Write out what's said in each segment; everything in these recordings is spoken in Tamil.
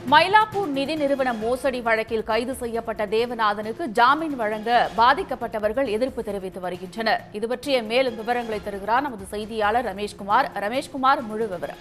மயிலாப்பூர் நிதி நிறுவன மோசடி வழக்கில் கைது செய்யப்பட்ட தேவநாதனுக்கு ஜாமீன் வழங்க பாதிக்கப்பட்டவர்கள் எதிர்ப்பு தெரிவித்து வருகின்றனர் இது பற்றிய மேலும் விவரங்களை தருகிறார் நமது செய்தியாளர் ரமேஷ்குமார் ரமேஷ்குமார் முழு விவரம்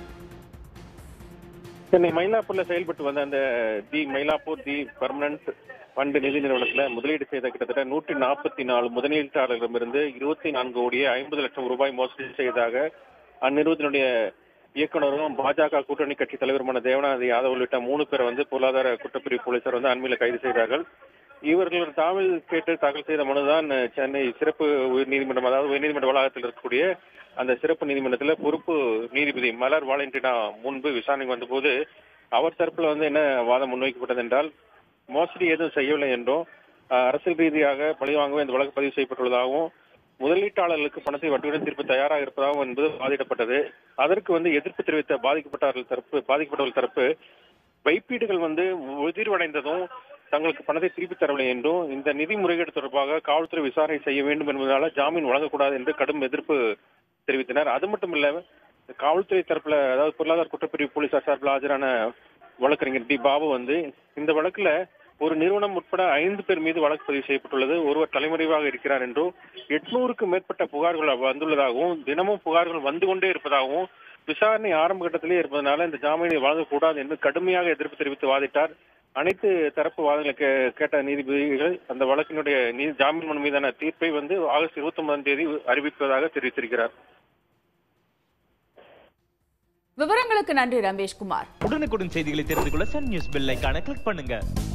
சென்னை மயிலாப்பூர்ல செயல்பட்டு வந்த அந்த the Mylapore the permanent fund நிதி நிறுவனத்துல முதலீடு செய்த கிட்டத்தட்ட நூற்றி நாற்பத்தி நாலு முதலீட்டாளர்களிடமிருந்து இருபத்தி நான்கு கோடியே ஐம்பது லட்சம் ரூபாய் மோசடி செய்ததாக அந்நிறுவனத்தினுடைய இயக்குனரும் பாஜக கூட்டணி கட்சி தலைவருமான தேவநாத யாதவ் உள்ளிட்ட மூணு பேரை வந்து பொருளாதார குற்றப்பிரிவு போலீசார் வந்து அண்மையில கைது செய்தார்கள் இவர்கள் தாவல் கேட்டு தாக்கல் செய்த மனுதான் சென்னை சிறப்பு உயர்நீதிமன்றம் அதாவது உயர்நீதிமன்ற வளாகத்தில் இருக்கக்கூடிய அந்த சிறப்பு நீதிமன்றத்தில் பொறுப்பு நீதிபதி மலர் வாலண்டினா முன்பு விசாரணைக்கு வந்தபோது அவர் தரப்புல வந்து என்ன வாதம் முன்வைக்கப்பட்டது என்றால் மோசடி எதுவும் செய்யவில்லை என்றும் அஹ், அரசியல் ரீதியாக பழிவாங்கவே இந்த வழக்கு பதிவு செய்யப்பட்டுள்ளதாகவும் முதலீட்டாளர்களுக்கு பணத்தை வட்டியுடன் திருப்ப தயாராக இருப்பதாகவும் என்பது வாதிடப்பட்டது அதற்கு வந்து எதிர்ப்பு தெரிவித்த பாதிக்கப்பட்டவர்கள் தரப்பு பாதிக்கப்பட்டவர்கள் தரப்பு வைப்பீடுகள் வந்து உதிர்வடைந்ததும் தங்களுக்கு பணத்தை திருப்பி தரவில்லை என்றும் இந்த நிதி முறைகேடு தொடர்பாக காவல்துறை விசாரணை செய்ய வேண்டும் என்பதனால ஜாமீன் வழங்கக்கூடாது என்று கடும் எதிர்ப்பு தெரிவித்தனர் அது மட்டும் இல்ல காவல்துறை தரப்புல அதாவது பொருளாதார குற்றப்பிரிவு போலீசார் சார்பில் ஆஜரான வழக்கறிஞர் டி பாபு வந்து இந்த வழக்குல ஒரு நிறுவனம் உட்பட ஐந்து பேர் மீது வழக்கு பதிவு செய்யப்பட்டுள்ளது ஒருவர் தலைமறைவாக இருக்கிறார் என்றும் எட்நூறுக்கும் மேற்பட்ட புகார்கள் வந்துள்ளதாகவும் தினமும் புகார்கள் வந்து கொண்டே இருப்பதாகவும் விசாரணை ஆரம்ப கட்டத்திலே இருப்பதனால இந்த ஜாமீனை வழங்கக்கூடாது என்று கடுமையாக எதிர்ப்பு தெரிவித்து வாதிட்டார் அனைத்து தரப்பு வாதங்களை கே- கேட்ட நீதிபதிகள் அந்த வழக்கினுடைய நீ ஜாமீன் மனு மீதான தீர்ப்பை வந்து ஆகஸ்ட் இருபத்தி ஒன்பதாம் தேதி அறிவிப்பதாக தெரிவித்திருக்கிறார் விவரங்களுக்கு நன்றி ரமேஷ்குமார் உடனுக்குடன் செய்திகளை தெரிந்து கொள்ள சன் நியூஸ் பெல் ஐகானை கிளிக் பண்ணுங்க